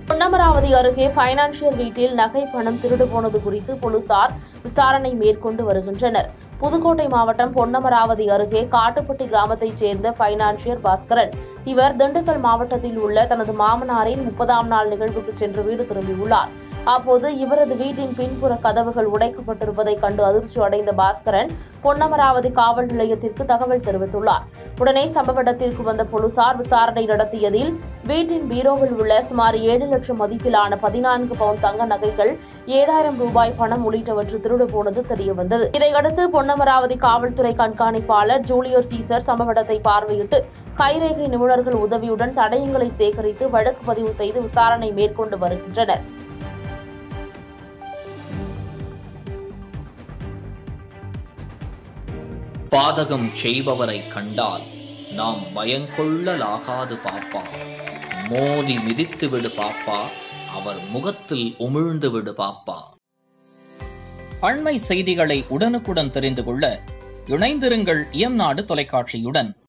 பொன்னமராவதி அருகே பைனான்சியர் வீட்டில் நகை பணம் திருடு போனது குறித்து போலீசார் விசாரணை மேற்கொண்டு வருகின்றனர் புதுக்கோட்டை மாவட்டம் பொன்னமராவதி அருகே காட்டுப்பட்டி கிராமத்தைச் சேர்ந்த பைனான்சியர் பாஸ்கரன் இவர் திண்டுக்கல் மாவட்டத்தில் உள்ள தனது மாமனாரின் முப்பதாம் நாள் நிகழ்வுக்கு சென்று வீடு திரும்பியுள்ளார் அப்போது இவரது வீட்டின் பின்புற கதவுகள் உடைக்கப்பட்டிருப்பதை கண்டு அதிர்ச்சி அடைந்த பாஸ்கரன் பொன்னமராவதி காவல் நிலையத்திற்கு தகவல் தெரிவித்துள்ளார் உடனே சம்பவ இடத்திற்கு வந்த போலீசார் விசாரணை நடத்தியதில் வீட்டின் பீரோவில் உள்ள சுமார் ஏழு லட்சம் மதிப்பிலான பதினான்கு பவுண்ட் தங்க நகைகள் ஏழாயிரம் ரூபாய் பணம் உள்ளிட்டவற்று திருடு போனது தெரியவந்தது இதையடுத்து பொன்னமராவதி காவல்துறை கண்காணிப்பாளர் ஜூலியர் சீசர் சம்பவ இடத்தை பார்வையிட்டு கைரேகை நிபுணர்கள் உதவியுடன் தடயங்களை சேகரித்து வழக்கு பதிவு செய்து விசாரணை மேற்கொண்டு வருகின்றனர் பாதகம் செய்பவரை கண்டால் நாம் பயங்கொள்ளலாகாது பாப்பா மோதி மிதித்து விடு பாப்பா அவர் முகத்தில் உமிழ்ந்து விடு பாப்பா அண்மை செய்திகளை உடனுக்குடன் தெரிந்து கொள்ள இணைந்திருங்கள் இயம்நாடு தொலைக்காட்சியுடன்